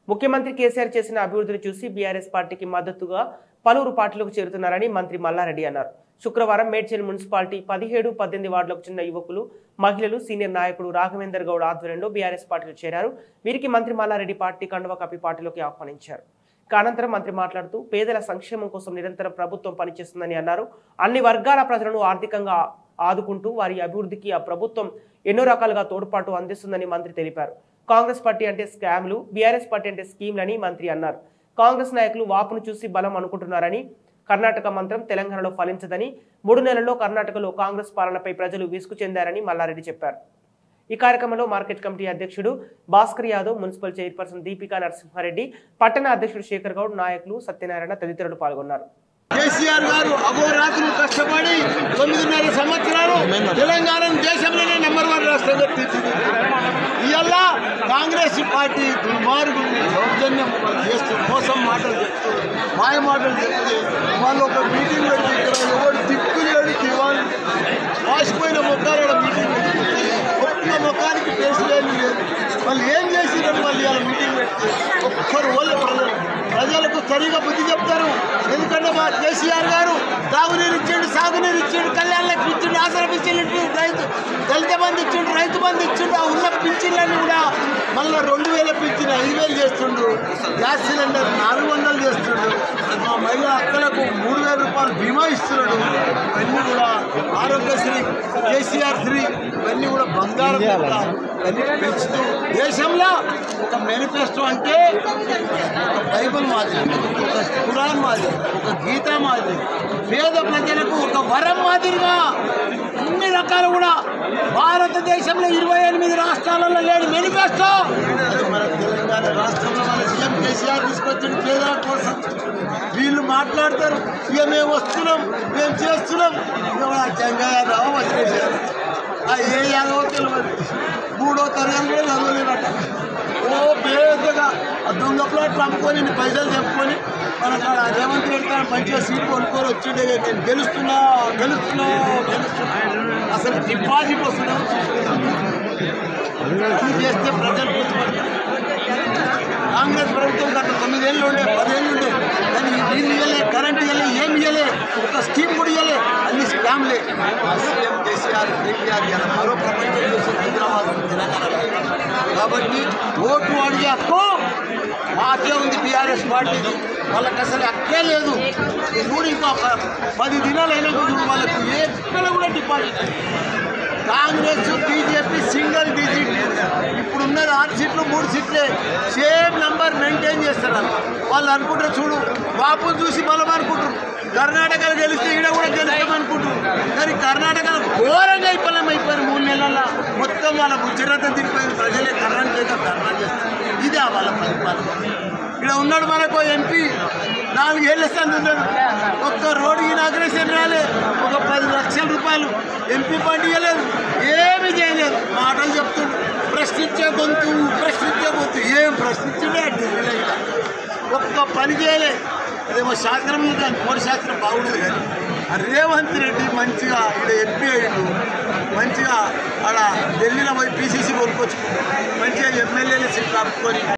ముఖ్యమంత్రి కేసీఆర్ చేసిన అభివృద్ధిని చూసి బీఆర్ఎస్ పార్టీకి మద్దతుగా పలువురు పార్టీలకు చేరుతున్నారని మంత్రి మల్లారెడ్డి అన్నారు శుక్రవారం మేడ్చల్ మున్సిపాలిటీ పదిహేడు పద్దెనిమిది వార్డులకు చెందిన యువకులు మహిళలు సీనియర్ నాయకుడు రాఘవేందర్ గౌడ్ ఆధ్వర్యంలో బీఆర్ఎస్ పార్టీలో చేరారు వీరికి మంత్రి మల్లారెడ్డి పార్టీ కండువా కప్పి పార్టీలోకి ఆహ్వానించారు ఇక అనంతరం మంత్రి మాట్లాడుతూ పేదల సంక్షేమం కోసం నిరంతరం ప్రభుత్వం పనిచేస్తుందని అన్నారు అన్ని వర్గాల ప్రజలను ఆర్థికంగా ఆదుకుంటూ వారి అభివృద్ధికి ఆ ప్రభుత్వం ఎన్నో రకాలుగా తోడ్పాటు అందిస్తుందని మంత్రి తెలిపారు కాంగ్రెస్ పార్టీ అంటే స్కామ్లు బీఆర్ఎస్ పార్టీ అంటే స్కీమ్లని మంత్రి అన్నారు కాంగ్రెస్ నాయకులు వాపును చూసి బలం అనుకుంటున్నారని కర్ణాటక మంత్రం తెలంగాణలో ఫలించదని మూడు నెలల్లో కర్ణాటకలో కాంగ్రెస్ పాలనపై ప్రజలు విసుగు చెందారని మల్లారెడ్డి చెప్పారు ఈ కార్యక్రమంలో మార్కెట్ కమిటీ అధ్యక్షుడు భాస్కర్ యాదవ్ మున్సిపల్ చైర్పర్సన్ దీపికా నరసింహారెడ్డి పట్టణ అధ్యక్షుడు శేఖర్ గౌడ్ నాయకులు సత్యనారాయణ తదితరులు పాల్గొన్నారు కేసీఆర్ గారు అహోరాత్రులు కష్టపడి తొమ్మిదిన్నర సంవత్సరాలు తెలంగాణను దేశంలోనే నెంబర్ వన్ రాష్ట్రంగా తీర్చిదిద్దారు ఇవాళ కాంగ్రెస్ పార్టీ దుర్మార్గులు దౌర్జన్యం చేస్తూ మోసం మాటలు చెప్తూ మాయ మాటలు చెప్తే వాళ్ళు ఒక మీటింగ్ పెట్టి ఇక్కడ ఎవరు దిక్కు లేడు దివాళ్ళు వాసిపోయిన మొక్కలు మీటింగ్ పెట్టి ఒక్క ముఖానికి ఫేస్ లేదు లేదు వాళ్ళు ఏం చేసిరని వాళ్ళు ఇవాళ మీటింగ్ పెట్టి ఒక్కరు వాళ్ళు ప్రజలు ప్రజలకు సరిగా బుద్ధి చెప్తారు ఎందుకంటే మా కేసీఆర్ గారు తాగునీరు ఇచ్చిండు సాగునీరు ఇచ్చిండు కళ్యాణ లక్ష్మి ఇచ్చిండు ఆసరా పింఛన్లు రైతు దళిత బంధు ఇచ్చిండు రైతు బంధు ఇచ్చిండు ఆ ఉన్న పింఛన్లన్నీ కూడా మళ్ళీ రెండు వేల పింఛన్ ఐదు వేలు చేస్తుండు గ్యాస్ సిలిండర్ నాలుగు వందలు చేస్తుండు మా మహిళా అక్కలకు మూడు వేల రూపాయలు బీమా ఇస్తున్నాడు ఇవన్నీ కూడా ఆరోగ్యశ్రీ కేసీఆర్ శ్రీ ఇవన్నీ కూడా బంగారం కూడా ఇవన్నీ పెంచుతూ దేశంలో ఒక మేనిఫెస్టో అంటే ఒక బైబిల్ మాదిరి ఒక ఖురాన్ మాదిరి ఒక గీత మాదిరి పేద ప్రజలకు ఒక వరం మాదిరిగా అన్ని రకాలు కూడా భారతదేశంలో ఇరవై ఎనిమిది రాష్ట్రాలలో లేని మేనిఫెస్టో మన తెలంగాణ రాష్ట్రంలో మన సీఎం కేసీఆర్ తీసుకొచ్చిన పేదల కోసం వీళ్ళు మాట్లాడతారు ఇక మేము వస్తున్నాం మేము చేస్తున్నాం ఇక ఆ జంగారావు వచ్చేసారు ఆ ఏ యాదవ తెలియదు మూడో తరగతి కూడా చదవలేనట ఓ పేదగా ఆ దొంగ ప్లాట్లు అమ్ముకొని ఇన్ని పైసలు చెప్పుకొని మన కాడ రేవంత్ రెడ్డి గారు మంచిగా సీట్ కొనుక్కొని వచ్చిండే నేను గెలుస్తున్నా గెలుస్తున్నా గెలుస్తున్నా అసలు డిపాజిట్ వస్తుందా ఇది చేస్తే ప్రజలు గుర్తుపడతారు కాంగ్రెస్ ప్రభుత్వం గత తొమ్మిదేళ్ళు ఉండే పదేళ్ళు ఉండే కానీ నీళ్ళు ఇవ్వలే కరెంట్ ఇవ్వలే ఏమి ఇవ్వలే ఒక స్కీమ్ కూడా ఇవ్వలే అన్ని స్కామ్లే ఆ సీఎం కేసీఆర్ కేటీఆర్ ఇలా మరో ప్రపంచం చేసి హైదరాబాద్ తెలంగాణ కాబట్టి ఓటు అడిగే హక్కు మాకే ఉంది బీఆర్ఎస్ పార్టీకి వాళ్ళకి అసలు హక్కే లేదు చూడు ఇంకా ఒక పది దినాలు అయినా కూడా వాళ్ళకు ఎక్కడ కూడా deposit Congress BJP single digit ఇప్పుడు ఉన్నది ఆరు సీట్లు మూడు సీట్లే సేమ్ నంబర్ మెయింటైన్ చేస్తారు వాళ్ళు. వాళ్ళు అనుకుంటారు చూడు బాపు చూసి బలం అనుకుంటారు కర్ణాటకలో గెలిస్తే ఈడ కూడా గెలుస్తాం అనుకుంటారు కానీ కర్ణాటకలో ఘోరంగా విఫలం అయిపోయారు మూడు నెలల మొత్తం వాళ్ళ గుజరాత్ తిరిగిపోయింది ప్రజలే కర్ణాటక లేక ధర్నా చేస్తారు ఇదే వాళ్ళ పరిపాలన ఇక్కడ ఉన్నాడు మనకు ఎంపీ నాలుగేళ్ల సంది ఉన్నాడు ఒక్క రోడ్డు ఇనాగ్రేషన్ రాలే ఒక పది లక్షల రూపాయలు ఎంపీ ఫండ్ ఇవ్వలేదు ఏమి చేయలేదు మాటలు చెప్తుండు ప్రశ్నించే గొంతు ప్రశ్నించే గొంతు ఏం ప్రశ్నించుడే ఢిల్లీలో ఇలా ఒక్క పని చేయలే అదేమో శాస్త్రం ఉంది కానీ మోడీ శాస్త్రం బాగుండదు కానీ ఆ రేవంత్ రెడ్డి మంచిగా ఇక్కడ ఎంపీ అయ్యిండు మంచిగా ఆడ ఢిల్లీలో పోయి పీసీసీ కొనుక్కొచ్చుకుంటాడు మంచిగా ఎమ్మెల్యేలు సీట్ కప్పుకొని